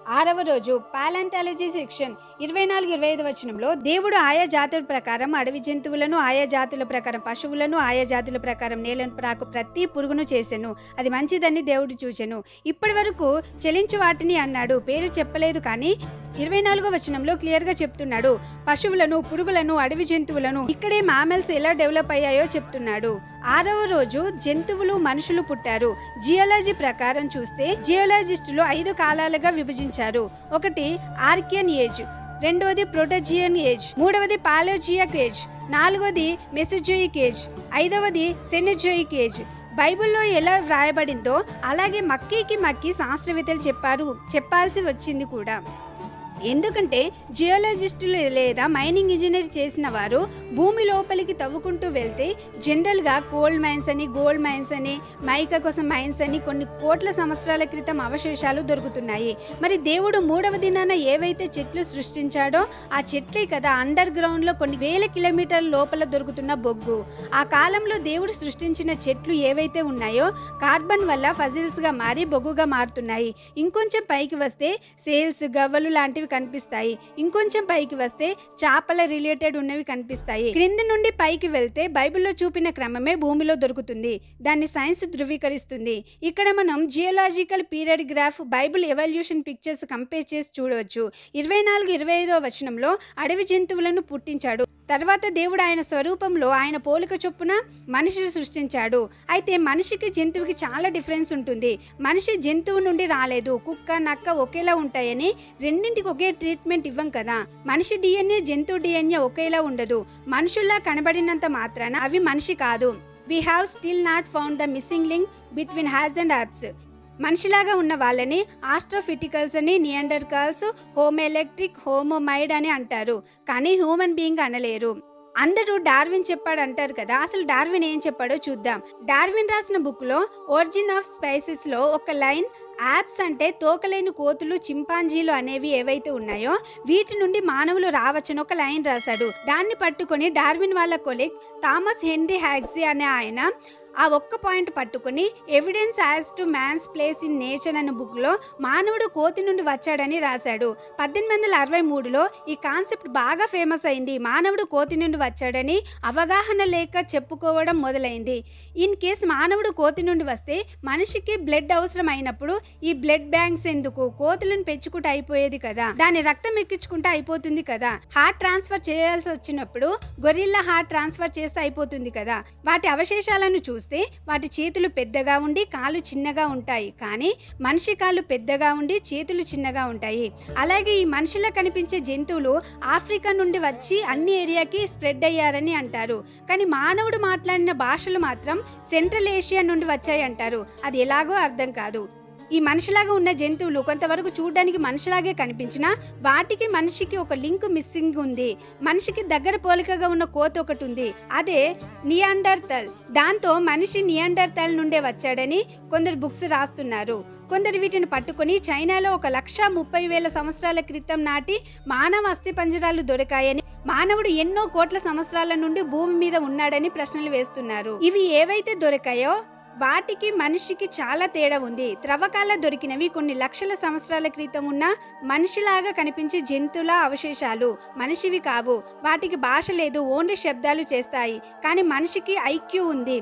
ఆరవ రోజు పాలాంటాలజీ సెక్షన్ ఇరవై నాలుగు ఇరవై ఐదు వచనంలో దేవుడు ఆయా జాతుల ప్రకారం అడవి జంతువులను ఆయా జాతుల ప్రకారం పశువులను ఆయా జాతుల ప్రకారం నేలను ప్రాకు ప్రతి పురుగును చేసెను అది మంచిదని దేవుడు చూచెను ఇప్పటి వరకు చెలించు వాటిని అన్నాడు పేరు చెప్పలేదు కానీ ఇరవై నాలుగో వచనంలో క్లియర్ గా చెప్తున్నాడు పశువులను పురుగులను అడవి జంతువులను ఇక్కడే మామల్స్ ఎలా డెవలప్ అయ్యాయో చెప్తున్నాడు ఆరవ రోజు జంతువులు మనుషులు పుట్టారు జియాలజీ ప్రకారం చూస్తే జియాలజిస్టులు ఐదు కాలాలుగా విభజించారు ఒకటి ఆర్కియన్ ఏజ్ రెండవది ప్రోటోజియన్ ఏజ్ మూడవది పాలోజియక్ ఏజ్ నాలుగవది మెసజోయిక్ ఏజ్ ఐదవది సెనజోయిక్ ఏజ్ బైబిల్లో ఎలా వ్రాయబడిందో అలాగే మక్కీకి మక్కి శాస్త్రవేత్తలు చెప్పారు చెప్పాల్సి వచ్చింది కూడా ఎందుకంటే జియోలజిస్టులు లేదా మైనింగ్ ఇంజనీర్ చేసిన వారు భూమి లోపలికి తవ్వుకుంటూ వెళ్తే జనరల్గా కోల్డ్ మైన్స్ అని గోల్డ్ మైన్స్ అని మైకా కోసం మైన్స్ అని కొన్ని కోట్ల సంవత్సరాల క్రితం అవశేషాలు దొరుకుతున్నాయి మరి దేవుడు మూడవ దినాన ఏవైతే చెట్లు సృష్టించాడో ఆ చెట్లే కదా అండర్ గ్రౌండ్లో కొన్ని వేల కిలోమీటర్ల లోపల దొరుకుతున్న బొగ్గు ఆ కాలంలో దేవుడు సృష్టించిన చెట్లు ఏవైతే ఉన్నాయో కార్బన్ వల్ల ఫజిల్స్గా మారి బొగ్గుగా మారుతున్నాయి ఇంకొంచెం పైకి వస్తే సేల్స్ గవ్వలు లాంటివి కనిపిస్తాయి ఇంకొంచెం పైకి వస్తే చేపల రిలేటెడ్ ఉన్నవి కనిపిస్తాయి క్రింది నుండి పైకి వెళ్తే బైబిల్లో చూపిన క్రమమే భూమిలో దొరుకుతుంది దాన్ని సైన్స్ ధృవీకరిస్తుంది ఇక్కడ మనం geological period graph Bible evolution pictures compare చేసి చూడవచ్చు ఇరవై నాలుగు ఇరవై ఐదో వచనంలో అడవి జంతువులను పుట్టించాడు తర్వాత దేవుడు ఆయన స్వరూపంలో ఆయన పోలిక చొప్పున మనిషిని సృష్టించాడు అయితే మనిషికి జంతువుకి చాలా డిఫరెన్స్ ఉంటుంది మనిషి జంతువు నుండి రాలేదు కుక్క నక్క ఒకేలా ఉంటాయని రెండింటికి ఒకే ట్రీట్మెంట్ ఇవ్వం కదా మనిషి డిఎన్ఏ జంతువు డిఎన్ఏ ఒకేలా ఉండదు మనుషుల్లా కనబడినంత మాత్రాన అవి మనిషి కాదు we have still not found the missing link between has and apes మనిషిలాగా ఉన్న వాళ్ళని ఆస్ట్రోఫిటికల్స్ అని నియండర్కాల్స్ హోమ్ ఎలక్ట్రిక్ హోమోమైడ్ అని అంటారు కానీ హ్యూమన్ బీయింగ్ అనలేరు అందరూ డార్విన్ చెప్పాడు అంటారు కదా అసలు డార్విన్ ఏం చెప్పాడో చూద్దాం డార్విన్ రాసిన బుక్లో ఒరిజిన్ ఆఫ్ స్పైసెస్లో ఒక లైన్ యాప్స్ అంటే తోకలేని కోతులు చింపాంజీలు అనేవి ఏవైతే ఉన్నాయో వీటి నుండి మానవులు రావచ్చని ఒక లైన్ రాశాడు దాన్ని పట్టుకొని డార్విన్ వాళ్ళ కొలిగ్ థామస్ హెన్రీ హ్యాగ్జీ అనే ఆయన ఆ ఒక్క పాయింట్ పట్టుకుని evidence as to man's place in nature అనే బుక్లో మానవుడు కోతి నుండి వచ్చాడని రాశాడు పద్దెనిమిది వందల అరవై మూడులో ఈ కాన్సెప్ట్ బాగా ఫేమస్ అయింది మానవుడు కోతి నుండి వచ్చాడని అవగాహన లేక చెప్పుకోవడం మొదలైంది ఇన్ కేస్ మానవుడు కోతి నుండి వస్తే మనిషికి బ్లడ్ అవసరం అయినప్పుడు ఈ బ్లడ్ బ్యాంక్స్ ఎందుకు కోతులను పెంచుకుంటే అయిపోయేది కదా దాని రక్తం ఎక్కించుకుంటే అయిపోతుంది కదా హార్ట్ ట్రాన్స్ఫర్ చేయాల్సి వచ్చినప్పుడు గొరిల్లా హార్ట్ ట్రాన్స్ఫర్ చేస్తే అయిపోతుంది కదా వాటి అవశేషాలను చూస్తే వాటి చేతులు పెద్దగా ఉండి కాళ్ళు చిన్నగా ఉంటాయి కానీ మనిషి కాళ్ళు పెద్దగా ఉండి చేతులు చిన్నగా ఉంటాయి అలాగే ఈ మనిషిలో కనిపించే జంతువులు ఆఫ్రికా నుండి వచ్చి అన్ని ఏరియాకి స్ప్రెడ్ అయ్యారని అంటారు కానీ మానవుడు మాట్లాడిన భాషలు మాత్రం సెంట్రల్ ఏషియా నుండి వచ్చాయి అంటారు అది ఎలాగో అర్థం కాదు ఈ మనిషిలాగా ఉన్న జంతువులు కొంతవరకు చూడడానికి మనిషిలాగే కనిపించినా వాటికి మనిషికి ఒక లింక్ మిస్సింగ్ ఉంది మనిషికి దగ్గర పోలికగా ఉన్న కోత ఒకటి ఉంది అదే నియాండర్తల్ దాంతో మనిషి నియాండర్తల్ నుండే వచ్చాడని కొందరు బుక్స్ రాస్తున్నారు కొందరు వీటిని పట్టుకొని చైనాలో ఒక లక్ష ముప్పై వేల సంవత్సరాల క్రితం నాటి మానవ అస్థిపంజరాలు దొరికాయని మానవుడు ఎన్నో కోట్ల సంవత్సరాల నుండి భూమి మీద ఉన్నాడని ప్రశ్నలు వేస్తున్నారు ఇవి ఏవైతే దొరికాయో వాటికి మనిషికి చాలా తేడా ఉంది త్రవ్వకాల దొరికినవి కొన్ని లక్షల సంవత్సరాల క్రితం ఉన్న మనిషిలాగా కనిపించే జంతువుల అవశేషాలు మనిషివి కావు వాటికి భాష లేదు ఓన్లీ శబ్దాలు చేస్తాయి కానీ మనిషికి ఐక్యూ ఉంది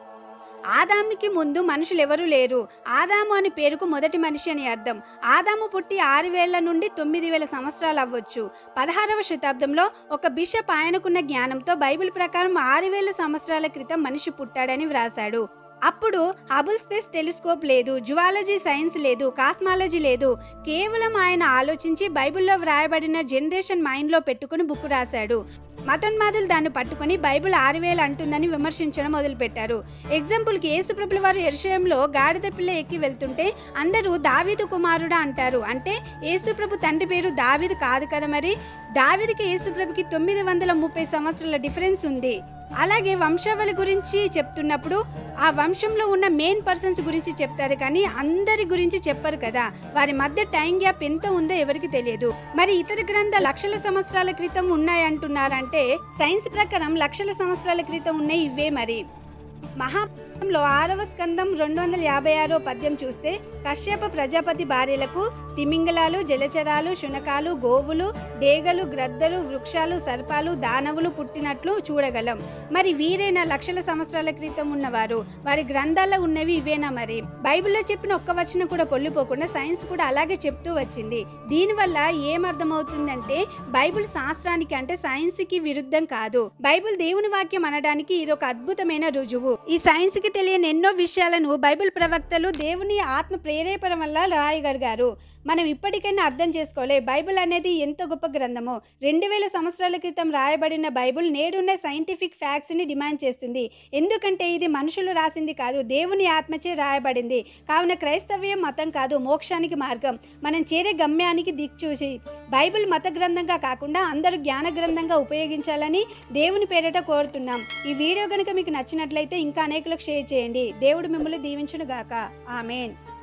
ఆదాముకి ముందు మనుషులు ఎవరూ లేరు ఆదాము అని పేరుకు మొదటి మనిషి అని అర్థం ఆదాము పుట్టి ఆరు వేల నుండి తొమ్మిది వేల సంవత్సరాలు అవ్వచ్చు పదహారవ శతాబ్దంలో ఒక బిషప్ ఆయనకున్న జ్ఞానంతో బైబిల్ ప్రకారం ఆరు వేల సంవత్సరాల క్రితం మనిషి పుట్టాడని వ్రాశాడు అప్పుడు హబుల్ స్పేస్ టెలిస్కోప్ లేదు జువాలజీ సైన్స్ లేదు కాస్మాలజీ లేదు కేవలం ఆయన ఆలోచించి బైబిల్లో వ్రాయబడిన జనరేషన్ మైండ్లో పెట్టుకుని బుక్ రాశాడు మతోన్మాదులు దాన్ని పట్టుకుని బైబిల్ ఆరు వేలు అంటుందని విమర్శించడం మొదలుపెట్టారు ఎగ్జాంపుల్కి యేసుప్రభుల వారు ఎరుషయంలో గాడిద పిల్ల ఎక్కి వెళ్తుంటే అందరూ దావీదు కుమారుడా అంటారు అంటే యేసుప్రభు తండ్రి పేరు దావీదు కాదు కదా మరి దావీదుకి యేసుప్రభుకి తొమ్మిది వందల ముప్పై సంవత్సరాల డిఫరెన్స్ ఉంది అలాగే వంశావళి గురించి చెప్తున్నప్పుడు ఆ వంశంలో ఉన్న మెయిన్ పర్సన్స్ గురించి చెప్తారు కానీ అందరి గురించి చెప్పరు కదా వారి మధ్య టైం గ్యాప్ ఎంత ఉందో ఎవరికి తెలియదు మరి ఇతర గ్రంథ లక్షల సంవత్సరాల క్రితం ఉన్నాయంటున్నారంటే సైన్స్ ప్రకారం లక్షల సంవత్సరాల క్రితం ఉన్నాయి ఇవే మరి మహా లో ఆరవ స్కందం రెండు వందల యాభై ఆరో పద్యం చూస్తే కశ్యప ప్రజాపతి భార్యలకు తిమింగలాలు జలచరాలు శునకాలు గోవులు డేగలు గ్రద్దలు వృక్షాలు సర్పాలు దానవులు పుట్టినట్లు చూడగలం మరి వీరేనా లక్షల సంవత్సరాల క్రితం ఉన్నవారు వారి గ్రంథాల్లో ఉన్నవి ఇవేనా మరి బైబిల్లో చెప్పిన ఒక్క వచనం కూడా పొల్లిపోకుండా సైన్స్ కూడా అలాగే చెప్తూ వచ్చింది దీనివల్ల ఏమర్థమవుతుందంటే బైబిల్ శాస్త్రానికి అంటే సైన్స్ కి విరుద్ధం కాదు బైబిల్ దేవుని వాక్యం అనడానికి ఇది ఒక అద్భుతమైన రుజువు ఈ సైన్స్ కి తెలియని ఎన్నో విషయాలను బైబిల్ ప్రవక్తలు దేవుని ఆత్మ ప్రేరేపణ వల్ల రాయగలిగారు మనం ఇప్పటికైనా అర్థం చేసుకోలే బైబిల్ అనేది ఎంత గొప్ప గ్రంథమో రెండు వేల సంవత్సరాల క్రితం రాయబడిన బైబిల్ నేడున్న సైంటిఫిక్ ఫ్యాక్ట్స్ని డిమాండ్ చేస్తుంది ఎందుకంటే ఇది మనుషులు రాసింది కాదు దేవుని ఆత్మచే రాయబడింది కావున క్రైస్తవ్యం మతం కాదు మోక్షానికి మార్గం మనం చేరే గమ్యానికి దిక్చూసి బైబిల్ మత గ్రంథంగా కాకుండా అందరూ జ్ఞాన గ్రంథంగా ఉపయోగించాలని దేవుని పేరిట కోరుతున్నాం ఈ వీడియో కనుక మీకు నచ్చినట్లయితే ఇంకా అనేకులకు షేర్ చేయండి దేవుడు మిమ్మల్ని దీవించును గాక ఆమెన్